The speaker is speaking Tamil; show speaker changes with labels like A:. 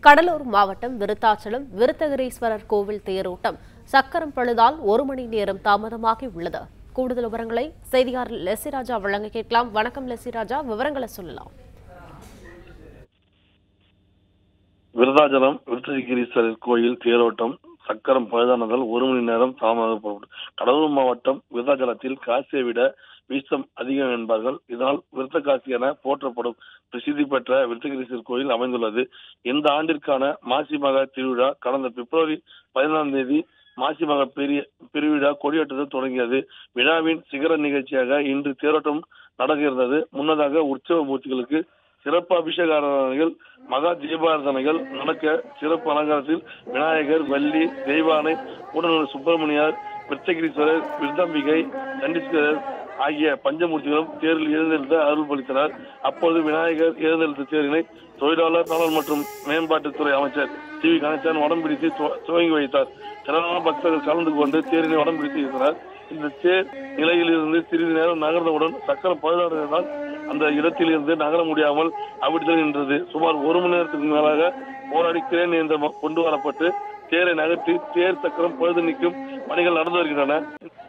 A: கடலூர் மாவட்டம் விருத்தாச்சலம் விருத்தகிரீஸ்வரர் கோவில் தேரோட்டம் சக்கரம் பழுதால் ஒரு மணி நேரம் தாமதமாகி உள்ளது கூடுதல் விவரங்களை செய்தியாளர் லெசிராஜா வழங்க கேட்கலாம் வணக்கம் லெசிராஜா விவரங்களை சொல்லலாம்
B: விருதாச்சலம் விருத்தகிரீஸ்வரர் கோயில் தேரோட்டம் சக்கரம் பழுதானதால் ஒரு மணி நேரம் தாமதப்படும் கடலூர் மாவட்டம் விருதாச்சலத்தில் காசியை விட வீசம் அதிகம் என்பார்கள் இதனால் விருத்த காசி என போற்றப்படும் பிரசித்தி பெற்ற விருத்தகிரீஸ்வரர் கோயில் அமைந்துள்ளது இந்த ஆண்டிற்கான மாசி மக திருவிழா கடந்த பிப்ரவரி பதினாலாம் தேதி மாசி மக பெரிய பெருவிழா கொடியேற்றத்தில் தொடங்கியது விழாவின் சிகர நிகழ்ச்சியாக இன்று தேரோட்டம் நடக்கிறது முன்னதாக உற்சவ மூர்த்திகளுக்கு சிறப்பு அபிஷேகாரணைகள் மகா தீபாரதனைகள் நடக்க சிறப்பு அலங்காரத்தில் விநாயகர் வள்ளி தெய்வானை உடனூர் சுப்பிரமணியார் விருத்தகிரீஸ்வரர் விருத்தம்பிகை சண்டீஸ்வரர் ஆகிய பஞ்சமூர்த்திகளும் தேரில் எழுந்தெழுந்த அருள் பளித்தனர் அப்போது விநாயகர் எழுந்தெழுத்த தேரினை தொழிலாளர் நலன் மற்றும் மேம்பாட்டுத்துறை அமைச்சர் டி வி கணேசன் வடம் பிடித்து துவ- துவங்கி வைத்தார் திரளான பக்தர்கள் கலந்து கொண்டு தேரினை வடம் பிடித்து இருக்கிறார் இந்த தேர் நிலையிலிருந்து சிறிது நேரம் நகர்ந்தவுடன் சக்கரம் பழுதானதால் அந்த இடத்தில் இருந்து நகர முடியாமல் அவிடுதல் நின்றது சுமார் ஒரு மணி நேரத்துக்கு மேலாக போராடி கிரேன் இயந்திரம் கொண்டு வரப்பட்டு தேரை நகர்த்தி தேர் சக்கரம் பழுது நிற்கும் பணிகள் நடந்து வருகின்றன